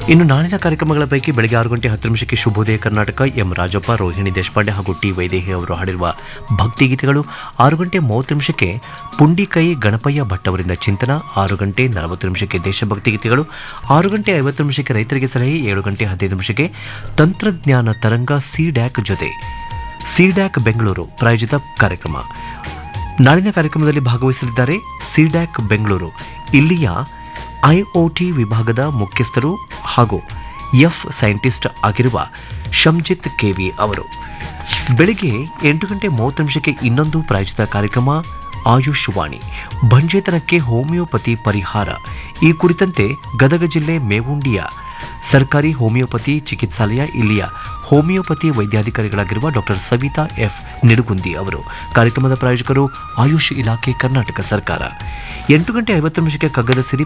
ಇನ್ನು ನಾಳಿನ ಕಾರ್ಯಕ್ರಮಗಳ ಪೈಕಿ ಬೆಳಗ್ಗೆ ಆರು ಗಂಟೆ ಹತ್ತು ನಿಮಿಷಕ್ಕೆ ಶುಭೋದಯ ಕರ್ನಾಟಕ ಎಂ ರಾಜಪ್ಪ ರೋಹಿಣಿ ದೇಶಪಾಂಡೆ ಹಾಗೂ ಟಿ ವೈದೇಹಿ ಅವರು ಹಾಡಿರುವ ಭಕ್ತಿಗೀತೆಗಳು ಆರು ಗಂಟೆ ಮೂವತ್ತು ನಿಮಿಷಕ್ಕೆ ಪುಂಡಿಕೈ ಗಣಪಯ್ಯ ಭಟ್ ಅವರಿಂದ ಚಿಂತನ ಆರು ಗಂಟೆ ನಲವತ್ತು ನಿಮಿಷಕ್ಕೆ ದೇಶಭಕ್ತಿ ಗೀತೆಗಳು ಆರು ಗಂಟೆ ಐವತ್ತು ನಿಮಿಷಕ್ಕೆ ರೈತರಿಗೆ ಸಲಹೆ ಏಳು ಗಂಟೆ ಹದಿನೈದು ನಿಮಿಷಕ್ಕೆ ತಂತ್ರಜ್ಞಾನ ತರಂಗ ಸಿಡ್ಯಾಕ್ ಜೊತೆ ಸಿಡ್ಯಾಕ್ ಬೆಂಗಳೂರು ಪ್ರಾಯೋಜಿತ ಕಾರ್ಯಕ್ರಮ ನಾಳಿನ ಕಾರ್ಯಕ್ರಮದಲ್ಲಿ ಭಾಗವಹಿಸಲಿದ್ದಾರೆ ಸಿಡ್ಯಾಕ್ ಬೆಂಗಳೂರು ಇಲ್ಲಿಯ ಐಒಟಿ ವಿಭಾಗದ ಮುಖ್ಯಸ್ಥರು ಹಾಗೂ ಎಫ್ ಸೈಂಟಿಸ್ಟ್ ಆಗಿರುವ ಶಂಜಿತ್ ಕೆವಿ ಅವರು ಬೆಳಿಗ್ಗೆ ಎಂಟು ಗಂಟೆ ಮೂವತ್ತು ನಿಮಿಷಕ್ಕೆ ಇನ್ನೊಂದು ಪ್ರಾಯೋಜಿತ ಕಾರ್ಯಕ್ರಮ ಆಯುಷ್ ವಾಣಿ ಬಂಜೇತನಕ್ಕೆ ಹೋಮಿಯೋಪತಿ ಪರಿಹಾರ ಈ ಕುರಿತಂತೆ ಗದಗ ಜಿಲ್ಲೆ ಮೇವುಂಡಿಯ ಸರ್ಕಾರಿ ಹೋಮಿಯೋಪತಿ ಚಿಕಿತ್ಸಾಲಯ ಇಲ್ಲಿಯ ಹೋಮಿಯೋಪತಿ ವೈದ್ಯಾಧಿಕಾರಿಗಳಾಗಿರುವ ಡಾಕ್ಟರ್ ಸವಿತಾ ಎಫ್ ನಿಡುಗುಂದಿ ಅವರು ಕಾರ್ಯಕ್ರಮದ ಪ್ರಾಯೋಜಕರು ಆಯುಷ್ ಇಲಾಖೆ ಕರ್ನಾಟಕ ಸರ್ಕಾರ ಎಂಟು ಗಂಟೆ ಐವತ್ತು ನಿಮಿಷಕ್ಕೆ ಕಗ್ಗದ ಸಿರಿ